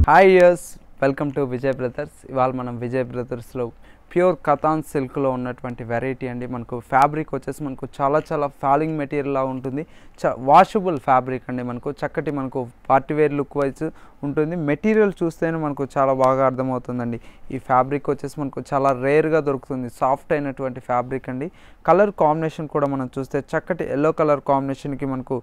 hi yes welcome to Vijay brothers ఇవాళ మనం Vijay బ్రదర్స్లో pure కథాన్ సిల్క్లో ఉన్నటువంటి వెరైటీ అండి మనకు ఫ్యాబ్రిక్ వచ్చేసి మనకు చాలా చాలా ఫాలింగ్ మెటీరియల్లా ఉంటుంది చ వాషబుల్ ఫ్యాబ్రిక్ అండి మనకు చక్కటి మనకు పార్టీవేర్ లుక్ వైజ్ ఉంటుంది మెటీరియల్ చూస్తేనే మనకు చాలా బాగా అర్థమవుతుందండి ఈ ఫ్యాబ్రిక్ వచ్చేసి మనకు చాలా రేర్గా దొరుకుతుంది సాఫ్ట్ అయినటువంటి ఫ్యాబ్రిక్ అండి కలర్ కాంబినేషన్ కూడా మనం చూస్తే చక్కటి ఎల్లో కలర్ కాంబినేషన్కి మనకు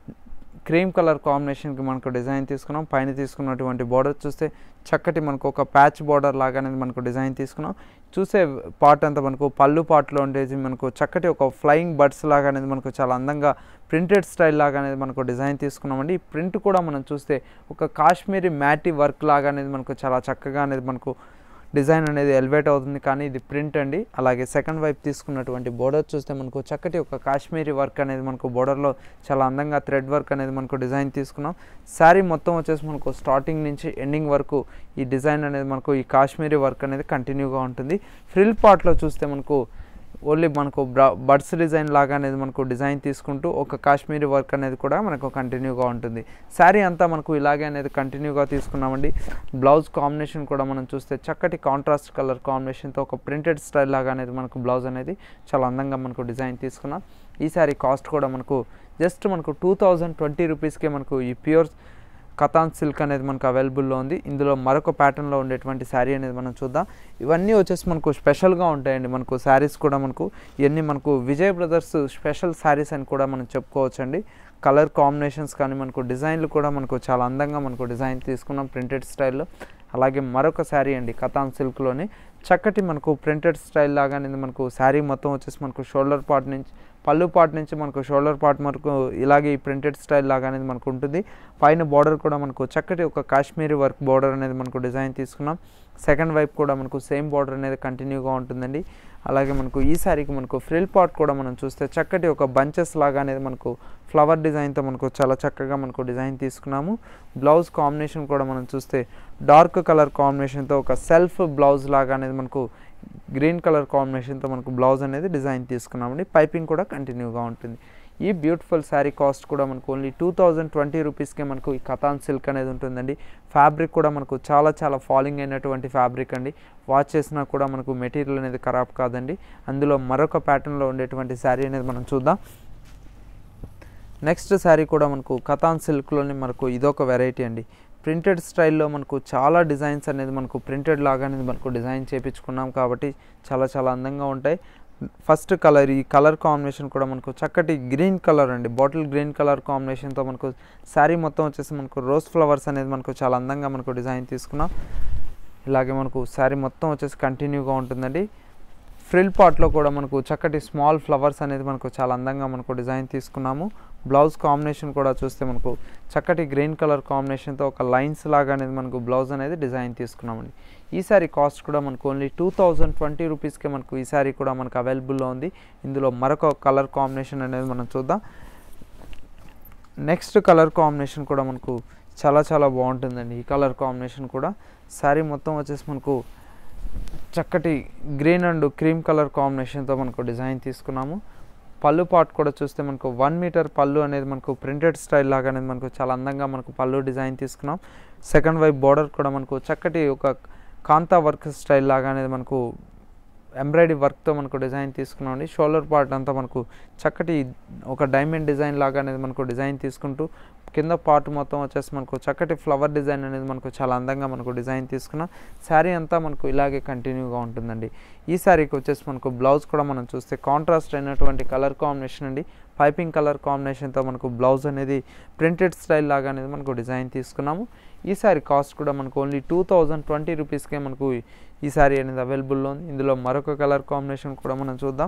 క్రీమ్ కలర్ కాంబినేషన్కి మనకు డిజైన్ తీసుకున్నాం పైన తీసుకున్నటువంటి బార్డర్ చూస్తే చక్కటి మనకు ఒక ప్యాచ్ బార్డర్ లాగా అనేది మనకు డిజైన్ తీసుకున్నాం చూసే పార్ట్ అంతా మనకు పళ్ళు పార్ట్లో ఉండేది మనకు చక్కటి ఒక ఫ్లయింగ్ బర్డ్స్ లాగా అనేది మనకు చాలా అందంగా ప్రింటెడ్ స్టైల్ లాగా అనేది మనకు డిజైన్ తీసుకున్నామండి ఈ ప్రింట్ కూడా మనం చూస్తే ఒక కాశ్మీరీ మ్యాటీ వర్క్ లాగా అనేది మనకు చాలా చక్కగా అనేది మనకు డిజైన్ అనేది ఎలివేట్ అవుతుంది కానీ ఇది ప్రింట్ అండి అలాగే సెకండ్ వైపు తీసుకున్నటువంటి బోర్డర్ చూస్తే మనకు చక్కటి ఒక కాశ్మీరీ వర్క్ అనేది మనకు బోర్డర్లో చాలా అందంగా థ్రెడ్ వర్క్ అనేది మనకు డిజైన్ తీసుకున్నాం శారీ మొత్తం వచ్చేసి మనకు స్టార్టింగ్ నుంచి ఎండింగ్ వరకు ఈ డిజైన్ అనేది మనకు ఈ కాశ్మీరీ వర్క్ అనేది కంటిన్యూగా ఉంటుంది ఫ్రిల్ పార్ట్లో చూస్తే మనకు ఓన్లీ మనకు బ్రా బడ్స్ డిజైన్ లాగా అనేది మనకు డిజైన్ తీసుకుంటూ ఒక కాశ్మీరీ వర్క్ అనేది కూడా మనకు కంటిన్యూగా ఉంటుంది శారీ అంతా మనకు ఇలాగే అనేది కంటిన్యూగా తీసుకున్నామండి బ్లౌజ్ కాంబినేషన్ కూడా మనం చూస్తే చక్కటి కాంట్రాస్ట్ కలర్ కాంబినేషన్తో ఒక ప్రింటెడ్ స్టైల్ లాగా అనేది మనకు బ్లౌజ్ అనేది చాలా అందంగా మనకు డిజైన్ తీసుకున్నాం ఈ శారీ కాస్ట్ కూడా మనకు జస్ట్ మనకు టూ థౌజండ్ ట్వంటీ రూపీస్కే మనకు ఈ ప్యూర్ కథాన్ సిల్క్ అనేది మనకు అవైలబుల్లో ఉంది ఇందులో మరొక ప్యాటర్న్లో ఉండేటువంటి శారీ అనేది మనం చూద్దాం ఇవన్నీ వచ్చేసి మనకు స్పెషల్గా ఉంటాయండి మనకు శారీస్ కూడా మనకు ఇవన్నీ మనకు విజయ్ బ్రదర్స్ స్పెషల్ శారీస్ అని కూడా మనం చెప్పుకోవచ్చండి కలర్ కాంబినేషన్స్ కానీ మనకు డిజైన్లు కూడా మనకు చాలా అందంగా మనకు డిజైన్ తీసుకున్నాం ప్రింటెడ్ స్టైల్లో అలాగే మరొక శారీ అండి కథాన్ సిల్క్లోని చక్కటి మనకు ప్రింటెడ్ స్టైల్ లాగా అనేది మనకు శారీ మొత్తం వచ్చేసి మనకు షోల్డర్ పార్ట్ నుంచి పళ్ళు పార్ట్ నుంచి మనకు షోల్డర్ పార్ట్ వరకు ఇలాగే ఈ ప్రింటెడ్ స్టైల్ లాగా అనేది మనకు ఉంటుంది పైన బార్డర్ కూడా మనకు చక్కటి ఒక కాశ్మీరీ వర్క్ బార్డర్ అనేది మనకు డిజైన్ తీసుకున్నాం సెకండ్ వైపు కూడా మనకు సేమ్ బార్డర్ అనేది కంటిన్యూగా ఉంటుందండి అలాగే మనకు ఈ శారీకి మనకు ఫ్రిల్ పార్ట్ కూడా మనం చూస్తే చక్కటి ఒక బంచెస్ లాగా అనేది మనకు ఫ్లవర్ డిజైన్తో మనకు చాలా చక్కగా మనకు డిజైన్ తీసుకున్నాము బ్లౌజ్ కాంబినేషన్ కూడా మనం చూస్తే డార్క్ కలర్ కాంబినేషన్తో ఒక సెల్ఫ్ బ్లౌజ్ లాగా అనేది మనకు గ్రీన్ కలర్ కాంబినేషన్తో మనకు బ్లౌజ్ అనేది డిజైన్ తీసుకున్నామండి పైపింగ్ కూడా కంటిన్యూగా ఉంటుంది ఈ బ్యూటిఫుల్ శారీ కాస్ట్ కూడా మనకు ఓన్లీ టూ థౌజండ్ ట్వంటీ రూపీస్కే మనకు ఈ కథాన్ సిల్క్ అనేది ఉంటుందండి ఫ్యాబ్రిక్ కూడా మనకు చాలా చాలా ఫాలింగ్ అయినటువంటి ఫ్యాబ్రిక్ అండి వాచ్ చేసినా కూడా మనకు మెటీరియల్ అనేది ఖరాబ్ కాదండి అందులో మరొక ప్యాటర్న్లో ఉండేటువంటి శారీ అనేది మనం చూద్దాం నెక్స్ట్ శారీ కూడా మనకు కథాన్ సిల్క్లోని మనకు ఇదొక వెరైటీ అండి ప్రింటెడ్ స్టైల్లో మనకు చాలా డిజైన్స్ అనేది మనకు ప్రింటెడ్ లాగా అనేది మనకు డిజైన్ చేపించుకున్నాం కాబట్టి చాలా చాలా అందంగా ఉంటాయి ఫస్ట్ కలర్ ఈ కలర్ కాంబినేషన్ కూడా మనకు చక్కటి గ్రీన్ కలర్ అండి బాటిల్ గ్రీన్ కలర్ కాంబినేషన్తో మనకు శారీ మొత్తం వచ్చేసి మనకు రోజ్ ఫ్లవర్స్ అనేది మనకు చాలా అందంగా మనకు డిజైన్ తీసుకున్నాం ఇలాగే మనకు శారీ మొత్తం వచ్చేసి కంటిన్యూగా ఉంటుందండి ఫ్రిల్ పార్ట్లో కూడా మనకు చక్కటి స్మాల్ ఫ్లవర్స్ అనేది మనకు చాలా అందంగా మనకు డిజైన్ తీసుకున్నాము బ్లౌజ్ కాంబినేషన్ కూడా చూస్తే మనకు చక్కటి గ్రీన్ కలర్ కాంబినేషన్తో ఒక లైన్స్ లాగా అనేది మనకు బ్లౌజ్ అనేది డిజైన్ తీసుకున్నామండి ఈ సారీ కాస్ట్ కూడా మనకు ఓన్లీ టూ థౌజండ్ ట్వంటీ రూపీస్కే మనకు ఈ సారీ కూడా మనకు అవైలబుల్లో ఉంది ఇందులో మరొక కలర్ కాంబినేషన్ అనేది మనం చూద్దాం నెక్స్ట్ కలర్ కాంబినేషన్ కూడా మనకు చాలా చాలా బాగుంటుందండి ఈ కలర్ కాంబినేషన్ కూడా శారీ మొత్తం వచ్చేసి మనకు చక్కటి గ్రీన్ అండ్ క్రీమ్ కలర్ కాంబినేషన్తో మనకు డిజైన్ తీసుకున్నాము పళ్ళు పార్ట్ కూడా చూస్తే మనకు వన్ మీటర్ పళ్ళు అనేది మనకు ప్రింటెడ్ స్టైల్ లాగా అనేది మనకు చాలా అందంగా మనకు పళ్ళు డిజైన్ తీసుకున్నాం సెకండ్ వైపు బార్డర్ కూడా మనకు చక్కటి ఒక కాంతా వర్క్ స్టైల్ లాగా అనేది మనకు ఎంబ్రాయిడరీ వర్క్తో మనకు డిజైన్ తీసుకున్నామండి షోల్డర్ పార్ట్ అంతా మనకు చక్కటి ఒక డైమండ్ డిజైన్ లాగా అనేది మనకు డిజైన్ తీసుకుంటూ కింద పార్ట్ మొత్తం వచ్చేసి మనకు చక్కటి ఫ్లవర్ డిజైన్ అనేది మనకు చాలా అందంగా మనకు డిజైన్ తీసుకున్నాం శారీ అంతా మనకు ఇలాగే కంటిన్యూగా ఉంటుందండి ఈ శారీకి వచ్చేసి మనకు బ్లౌజ్ కూడా మనం చూస్తే కాంట్రాస్ట్ అయినటువంటి కలర్ కాంబినేషన్ అండి పైపింగ్ కలర్ కాంబినేషన్తో మనకు బ్లౌజ్ అనేది ప్రింటెడ్ స్టైల్ లాగా అనేది మనకు డిజైన్ తీసుకున్నాము ఈ శారీ కాస్ట్ కూడా మనకు ఓన్లీ టూ థౌజండ్ ట్వంటీ రూపీస్కే మనకు ఈ శారీ అనేది అవైలబుల్లో ఉంది ఇందులో మరొక కలర్ కాంబినేషన్ కూడా మనం చూద్దాం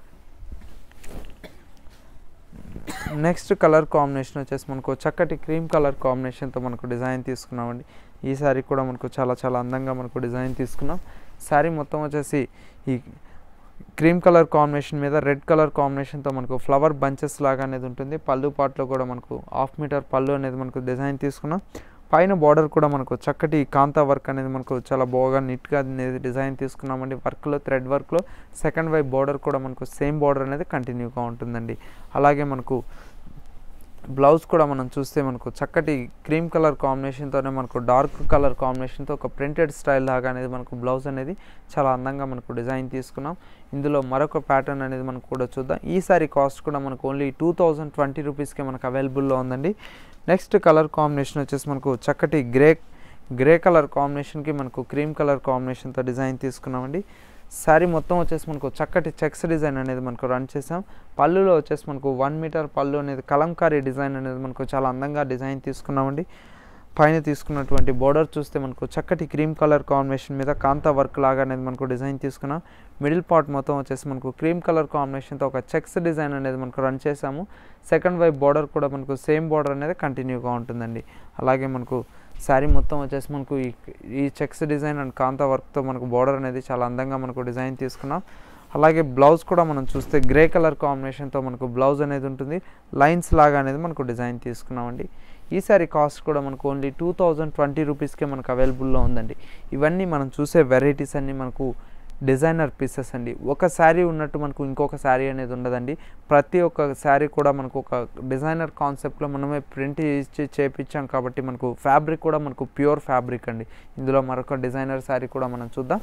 నెక్స్ట్ కలర్ కాంబినేషన్ వచ్చేసి మనకు చక్కటి క్రీమ్ కలర్ కాంబినేషన్తో మనకు డిజైన్ తీసుకున్నామండి ఈ శారీ కూడా మనకు చాలా చాలా అందంగా మనకు డిజైన్ తీసుకున్నాం శారీ మొత్తం వచ్చేసి ఈ క్రీమ్ కలర్ కాంబినేషన్ మీద రెడ్ కలర్ కాంబినేషన్తో మనకు ఫ్లవర్ బంచెస్ లాగా అనేది ఉంటుంది పళ్ళు పాట్లో కూడా మనకు హాఫ్ మీటర్ పళ్ళు అనేది మనకు డిజైన్ తీసుకున్నాం పైన బార్డర్ కూడా మనకు చక్కటి కాంతా వర్క్ అనేది మనకు చాలా బాగా నీట్గా అనేది డిజైన్ తీసుకున్నామండి వర్క్లో థ్రెడ్ వర్క్లో సెకండ్ వైపు బార్డర్ కూడా మనకు సేమ్ బార్డర్ అనేది కంటిన్యూగా ఉంటుందండి అలాగే మనకు బ్లౌజ్ కూడా మనం చూస్తే మనకు చక్కటి క్రీమ్ కలర్ కాంబినేషన్తోనే మనకు డార్క్ కలర్ కాంబినేషన్తో ఒక ప్రింటెడ్ స్టైల్ లాగా అనేది మనకు బ్లౌజ్ అనేది చాలా అందంగా మనకు డిజైన్ తీసుకున్నాం ఇందులో మరొక ప్యాటర్న్ అనేది మనకు కూడా చూద్దాం ఈ సారీ కాస్ట్ కూడా మనకు ఓన్లీ టూ థౌజండ్ ట్వంటీ రూపీస్కే మనకు అవైలబుల్లో ఉందండి నెక్స్ట్ కలర్ కాంబినేషన్ వచ్చేసి మనకు చక్కటి గ్రే గ్రే కలర్ కాంబినేషన్కి మనకు క్రీమ్ కలర్ కాంబినేషన్తో డిజైన్ తీసుకున్నామండి శారీ మొత్తం వచ్చేసి మనకు చక్కటి చెక్స్ డిజైన్ అనేది మనకు రన్ చేసాం పళ్ళులో వచ్చేసి మనకు వన్ మీటర్ పళ్ళు అనేది కలంకారీ డిజైన్ అనేది మనకు చాలా అందంగా డిజైన్ తీసుకున్నామండి పైన తీసుకున్నటువంటి బోర్డర్ చూస్తే మనకు చక్కటి క్రీమ్ కలర్ కాంబినేషన్ మీద కాంతా వర్క్ లాగా అనేది మనకు డిజైన్ తీసుకున్నాం మిడిల్ పార్ట్ మొత్తం వచ్చేసి మనకు క్రీమ్ కలర్ కాంబినేషన్తో ఒక చెక్స్ డిజైన్ అనేది మనకు రన్ చేసాము సెకండ్ వైపు బార్డర్ కూడా మనకు సేమ్ బార్డర్ అనేది కంటిన్యూగా ఉంటుందండి అలాగే మనకు శారీ మొత్తం వచ్చేసి మనకు ఈ ఈ చెక్స్ డిజైన్ అండ్ కాంతా వర్క్తో మనకు బార్డర్ అనేది చాలా అందంగా మనకు డిజైన్ తీసుకున్నాం అలాగే బ్లౌజ్ కూడా మనం చూస్తే గ్రే కలర్ కాంబినేషన్తో మనకు బ్లౌజ్ అనేది ఉంటుంది లైన్స్ లాగా అనేది మనకు డిజైన్ తీసుకున్నామండి ఈ సారీ కాస్ట్ కూడా మనకు ఓన్లీ టూ థౌజండ్ ట్వంటీ రూపీస్కే మనకు అవైలబుల్లో ఉందండి ఇవన్నీ మనం చూసే వెరైటీస్ అన్నీ మనకు డిజైనర్ పీసెస్ అండి ఒక శారీ ఉన్నట్టు మనకు ఇంకొక శారీ అనేది ఉండదండి ప్రతి ఒక్క శారీ కూడా మనకు ఒక డిజైనర్ కాన్సెప్ట్లో మనమే ప్రింట్ ఇచ్చి చేపించాం కాబట్టి మనకు ఫ్యాబ్రిక్ కూడా మనకు ప్యూర్ ఫ్యాబ్రిక్ అండి ఇందులో మరొక డిజైనర్ శారీ కూడా మనం చూద్దాం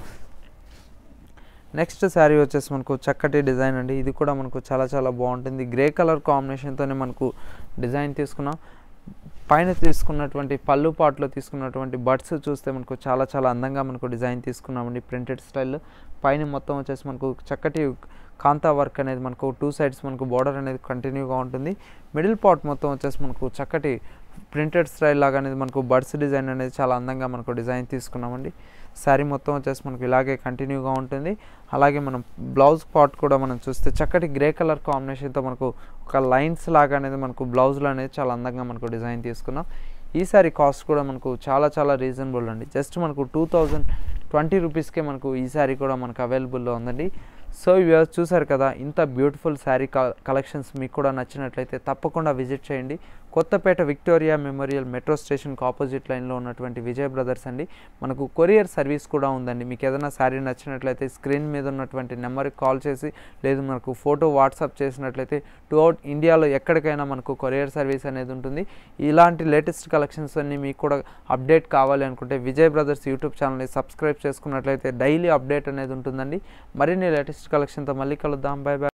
నెక్స్ట్ శారీ వచ్చేసి మనకు చక్కటి డిజైన్ అండి ఇది కూడా మనకు చాలా చాలా బాగుంటుంది గ్రే కలర్ కాంబినేషన్తోనే మనకు డిజైన్ తీసుకున్నాం పైన తీసుకున్నటువంటి పళ్ళు పాట్లో తీసుకున్నటువంటి బడ్స్ చూస్తే మనకు చాలా చాలా అందంగా మనకు డిజైన్ తీసుకున్నామండి ప్రింటెడ్ స్టైల్ పైన మొత్తం వచ్చేసి మనకు చక్కటి కాంతా వర్క్ అనేది మనకు టూ సైడ్స్ మనకు బార్డర్ అనేది కంటిన్యూగా ఉంటుంది మిడిల్ పార్ట్ మొత్తం వచ్చేసి మనకు చక్కటి ప్రింటెడ్ స్టైల్ లాగా అనేది మనకు బడ్స్ డిజైన్ అనేది చాలా అందంగా మనకు డిజైన్ తీసుకున్నామండి శారీ మొత్తం వచ్చేసి మనకు ఇలాగే కంటిన్యూగా ఉంటుంది అలాగే మనం బ్లౌజ్ పార్ట్ కూడా మనం చూస్తే చక్కటి గ్రే కలర్ కాంబినేషన్తో మనకు ఒక లైన్స్ లాగా అనేది మనకు బ్లౌజ్లో అనేది చాలా అందంగా మనకు డిజైన్ తీసుకున్నాం ఈ సారీ కాస్ట్ కూడా మనకు చాలా చాలా రీజనబుల్ అండి జస్ట్ మనకు టూ థౌజండ్ ట్వంటీ రూపీస్కే మనకు ఈ శారీ కూడా మనకు అవైలబుల్లో ఉందండి సో ఇవి చూసారు కదా ఇంత బ్యూటిఫుల్ శారీ కలెక్షన్స్ మీకు కూడా నచ్చినట్లయితే తప్పకుండా విజిట్ చేయండి కొత్తపేట విక్టోరియా మెమోరియల్ మెట్రో స్టేషన్కి ఆపోజిట్ లైన్లో ఉన్నటువంటి విజయ్ బ్రదర్స్ అండి మనకు కొరియర్ సర్వీస్ కూడా ఉందండి మీకు ఏదైనా శారీ నచ్చినట్లయితే స్క్రీన్ మీద ఉన్నటువంటి నెంబర్కి కాల్ చేసి లేదు మనకు ఫోటో వాట్సాప్ చేసినట్లయితే టు అవుట్ ఇండియాలో ఎక్కడికైనా మనకు కొరియర్ సర్వీస్ అనేది ఉంటుంది ఇలాంటి లేటెస్ట్ కలెక్షన్స్ అన్ని మీకు కూడా అప్డేట్ కావాలి అనుకుంటే విజయ్ బ్రదర్స్ యూట్యూబ్ ఛానల్ని సబ్స్క్రైబ్ చేసుకున్నట్లయితే డైలీ అప్డేట్ అనేది ఉంటుందండి మరిన్ని లేటెస్ట్ కలెక్షన్తో మళ్ళీ కలుద్దాం బై బై